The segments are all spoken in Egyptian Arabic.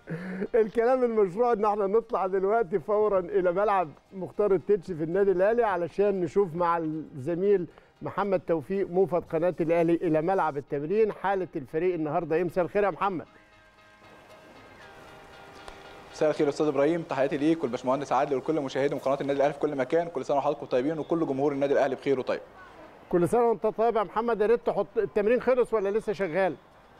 الكلام المشروع ان احنا نطلع دلوقتي فورا الى ملعب مختار التتش في النادي الاهلي علشان نشوف مع الزميل محمد توفيق موفد قناه الاهلي الى ملعب التمرين حاله الفريق النهارده ايه مساء الخير يا محمد مساء الخير يا استاذ ابراهيم تحياتي ليك والباشمهندس عادل ولكل مشاهدي قناه النادي الاهلي في كل مكان كل سنه وحضراتكم طيبين وكل جمهور النادي الاهلي بخير وطيب كل سنه وانت طيب يا محمد يا ريت تحط التمرين خلص ولا لسه شغال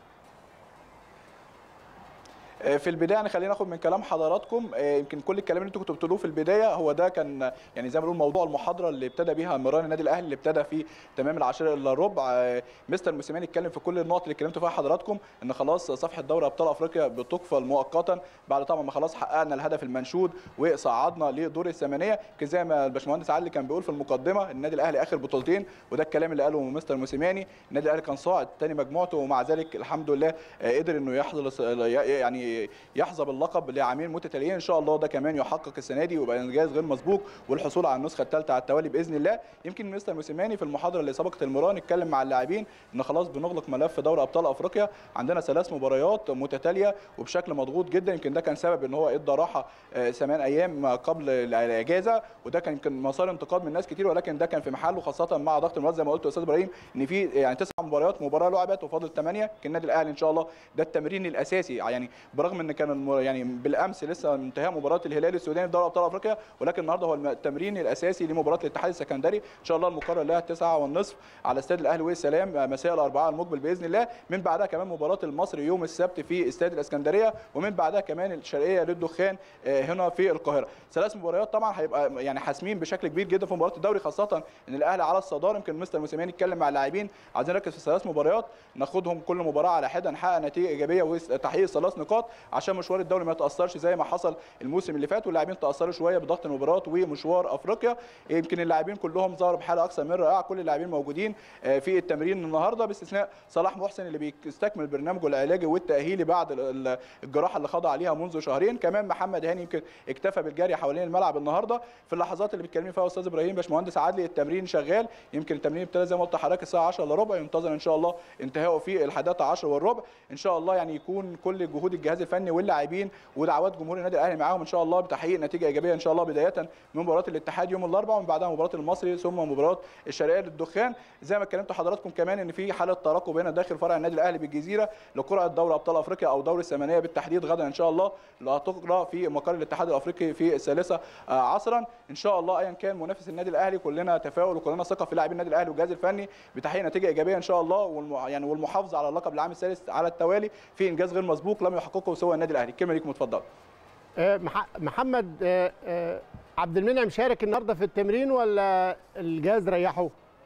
في البدايه يعني خلينا ناخد من كلام حضراتكم يمكن كل الكلام اللي انتوا كنتوا بتقولوه في البدايه هو ده كان يعني زي ما بنقول موضوع المحاضره اللي ابتدى بيها مران النادي الاهلي اللي ابتدى في تمام العاشره الا ربع مستر موسيماني اتكلم في كل النقط اللي اتكلمتوا فيها حضراتكم ان خلاص صفحه دوري ابطال افريقيا بتقفل مؤقتا بعد طبعا ما خلاص حققنا الهدف المنشود وصعدنا لدور الثمانيه كان زي ما الباشمهندس عادل كان بيقول في المقدمه النادي الاهلي اخر بطولتين وده الكلام اللي قاله مستر موسيماني النادي الاهلي كان صاعد ثاني مجموعته ومع ذلك الحمد لله قدر انه يحصل يعني يحظى باللقب لعامين متتاليين ان شاء الله ده كمان يحقق السنه دي ويبقى انجاز غير مسبوق والحصول على النسخه الثالثه على التوالي باذن الله يمكن مستر موسيماني في المحاضره اللي سبقت المران اتكلم مع اللاعبين ان خلاص بنغلق ملف دوري ابطال افريقيا عندنا ثلاث مباريات متتاليه وبشكل مضغوط جدا يمكن ده كان سبب ان هو ادى راحه ثمان ايام قبل الاجازه وده كان يمكن مسار انتقاد من ناس كتير ولكن ده كان في محله خاصه مع ضغط المباريات زي ما قلت استاذ ابراهيم ان في يعني تسع مباريات مباراه لعبت وفاضل ثمانيه كان النادي الاهلي ان شاء الله ده التمرين الاساسي يعني برغم ان كان يعني بالامس لسه انتهاء مباراه الهلال السوداني في دوري ابطال افريقيا ولكن النهارده هو التمرين الاساسي لمباراه الاتحاد السكندري ان شاء الله المقرر لها 9 والنصف على استاد الاهلي والسلام مساء الاربعاء المقبل باذن الله من بعدها كمان مباراه المصري يوم السبت في استاد الاسكندريه ومن بعدها كمان الشرقيه للدخان هنا في القاهره ثلاث مباريات طبعا هيبقى يعني حاسمين بشكل كبير جدا في مباراه الدوري خاصه ان الاهلي على الصداره يمكن مستر موسيماني اتكلم مع اللاعبين عايزين نركز في ثلاث مباريات ناخدهم كل مباراه على حده نحقق نتيجه ايجابيه وتحقيق ثلاث نقاط عشان مشوار الدوري ما يتاثرش زي ما حصل الموسم اللي فات واللاعبين تاثروا شويه بضغط المباريات ومشوار افريقيا يمكن اللاعبين كلهم ظهروا بحاله اكثر من رائعه كل اللاعبين موجودين في التمرين النهارده باستثناء صلاح محسن اللي بيستكمل برنامجه العلاجي والتاهيلي بعد الجراحه اللي خضع عليها منذ شهرين كمان محمد هاني يمكن اكتفى بالجري حوالين الملعب النهارده في اللحظات اللي بيتكلمين فيها استاذ ابراهيم باشمهندس عادلي التمرين شغال يمكن التمرين ابتدى زي ما قلت لحضرتك الساعه 10 الا ربع ينتظر ان شاء الله انتهائه في الحادثه 10 والربع ان شاء الله يعني يكون كل جهود الجهاز الفني واللاعبين ودعوات جمهور النادي الاهلي معاهم ان شاء الله بتحقيق نتيجه ايجابيه ان شاء الله بدايه من مباراه الاتحاد يوم الاربعاء ومن بعدها مباراه المصري ثم مباراه الشرقيه للدخان زي ما اتكلمت حضراتكم كمان ان في حاله ترقب هنا داخل فرع النادي الاهلي بالجزيره لقرعه دوري ابطال افريقيا او دوري الثمانيه بالتحديد غدا ان شاء الله اللي هتقرا في مقر الاتحاد الافريقي في الثالثه عصرا ان شاء الله ايا كان منافس النادي الاهلي كلنا تفاؤل وكلنا ثقه في لاعبي النادي الاهلي والجهاز الفني بتحقيق نتيجه ايجابيه ان شاء الله والم... يعني والمحافظه على اللقب العام الثالث على التوالي في انجاز غير مسبوق لم يحققه سوى النادي الاهلي الكلمه ليكم اتفضل محمد عبد المنعم شارك النهارده في التمرين ولا الجهاز ريحه؟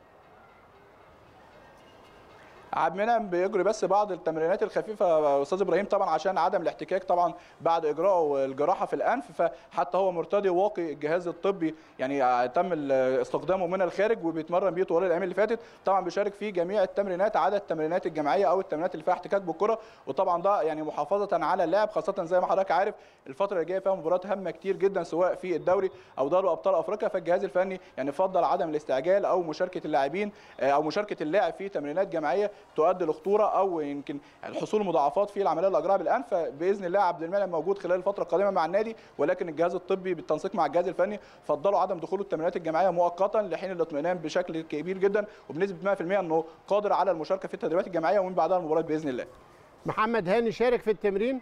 عبد المنعم بيجري بس بعض التمرينات الخفيفه استاذ ابراهيم طبعا عشان عدم الاحتكاك طبعا بعد اجراء الجراحه في الانف فحتى هو مرتدي واقي الجهاز الطبي يعني تم استخدامه من الخارج وبيتمرن بيه طوال الايام اللي فاتت طبعا بيشارك في جميع التمرينات عدا التمرينات الجماعيه او التمرينات اللي فيها احتكاك بالكره وطبعا ده يعني محافظه على اللاعب خاصه زي ما حضرتك عارف الفتره اللي جايه فيها مباريات هامه كتير جدا سواء في الدوري او دوري ابطال افريقيا فالجهاز الفني يعني فضل عدم الاستعجال او مشاركه اللاعبين او مشاركه اللاعب في تمرينات جماعيه تؤدي لخطوره او يمكن الحصول مضاعفات في العمليه اللي اجراها بالانف باذن الله عبد المنعم موجود خلال الفتره القادمه مع النادي ولكن الجهاز الطبي بالتنسيق مع الجهاز الفني فضلوا عدم دخوله التمرينات الجماعيه مؤقتا لحين الاطمئنان بشكل كبير جدا وبنسبه 100% انه قادر على المشاركه في التدريبات الجماعيه ومن بعدها المباراه باذن الله. محمد هاني شارك في التمرين؟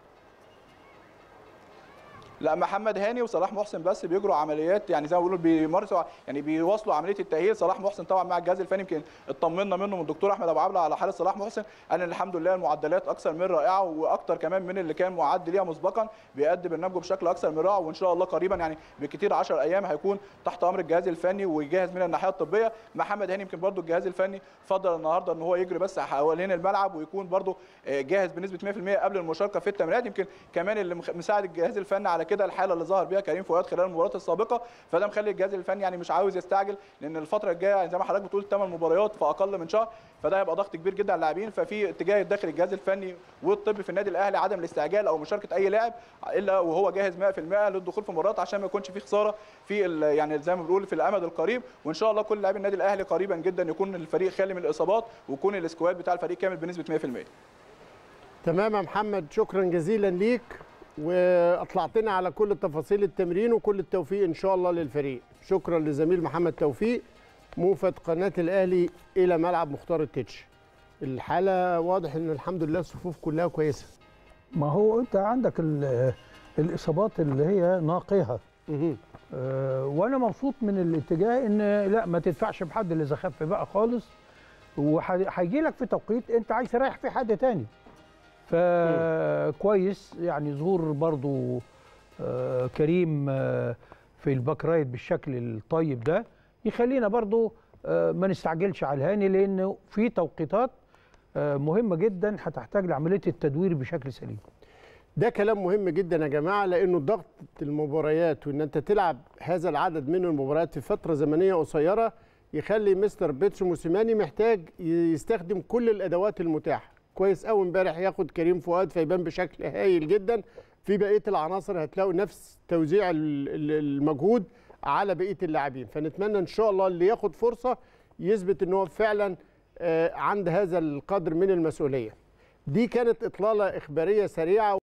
لا محمد هاني وصلاح محسن بس بيجروا عمليات يعني زي ما بيقولوا بيمارسوا يعني بيواصلوا عمليه التاهيل صلاح محسن طبعا مع الجهاز الفني يمكن اطمنا منه من الدكتور احمد ابو عبله على حاله صلاح محسن قال ان الحمد لله المعدلات اكثر من رائعه واكثر كمان من اللي كان معد ليها مسبقا بيأدي برنامجه بشكل اكثر من رائع وان شاء الله قريبا يعني بكثير 10 ايام هيكون تحت امر الجهاز الفني ويجهز من الناحيه الطبيه محمد هاني يمكن برده الجهاز الفني فضل النهارده ان هو يجري بس حوالين الملعب ويكون برده جاهز بنسبه 100% قبل المشاركه في التمرينات يمكن كمان اللي مساعد الجهاز الفني على كده الحاله اللي ظهر بيها كريم فؤاد خلال المباريات السابقه فده مخلي الجهاز الفني يعني مش عاوز يستعجل لان الفتره الجايه زي ما حضرتك بتقول 8 مباريات في اقل من شهر فده هيبقى ضغط كبير جدا على اللاعبين ففي اتجاه داخل الجهاز الفني والطبي في النادي الاهلي عدم الاستعجال او مشاركه اي لاعب الا وهو جاهز 100% للدخول في مباريات عشان ما يكونش في خساره في يعني زي ما بنقول في الامد القريب وان شاء الله كل لاعبي النادي الاهلي قريبا جدا يكون الفريق خالي من الاصابات ويكون السكواد بتاع الفريق كامل بنسبه 100% تمام يا محمد شكرا جزيلا ليك واطلعتنا على كل تفاصيل التمرين وكل التوفيق ان شاء الله للفريق شكرا لزميل محمد توفيق موفد قناه الاهلي الى ملعب مختار التتش الحاله واضح ان الحمد لله الصفوف كلها كويسه ما هو انت عندك ال- الاصابات اللي هي ناقهه مهم. أه وانا مبسوط من الاتجاه ان لا ما تدفعش بحد اللي اذا خف بقى خالص وهيجي لك في توقيت انت عايز تريح فيه حد تاني فكويس يعني ظهور برضو آه، كريم آه، في الباك رايت بالشكل الطيب ده يخلينا برضو آه، ما نستعجلش على الهاني لانه في توقيتات آه، مهمه جدا هتحتاج لعمليه التدوير بشكل سليم ده كلام مهم جدا يا جماعه لانه ضغط المباريات وان انت تلعب هذا العدد من المباريات في فتره زمنيه قصيره يخلي مستر بيتسو موسيماني محتاج يستخدم كل الادوات المتاحه كويس قوي امبارح ياخد كريم فؤاد فيبان بشكل هايل جدا في بقيه العناصر هتلاقوا نفس توزيع ال- ال- المجهود على بقيه اللاعبين فنتمنى ان شاء الله اللي ياخد فرصه يثبت ان هو فعلا آه، عند هذا القدر من المسؤوليه دي كانت اطلاله اخباريه سريعه